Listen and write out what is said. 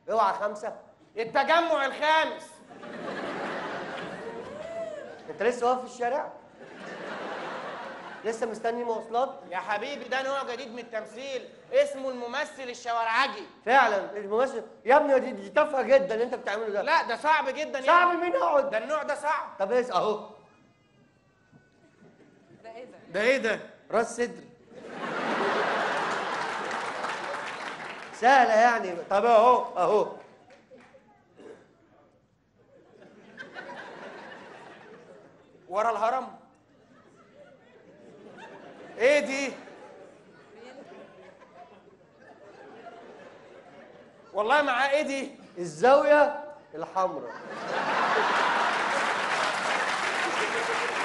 اوعى خمسه التجمع الخامس انت لسه واقف في الشارع لسه مستني مواصلات يا حبيبي ده نوع جديد من التمثيل اسمه الممثل الشوارعجي فعلا الممثل يا ابني دي, دي تافهه جدا اللي انت بتعمله ده لا ده صعب جدا يا صعب ابني. مين يقعد ده النوع ده صعب طب ايه اهو ده ايه ده ده ايه ده راس صدر سهله يعني طب اهو اهو ورا الهرم ايه دي والله معاه ايه دي الزاويه الحمراء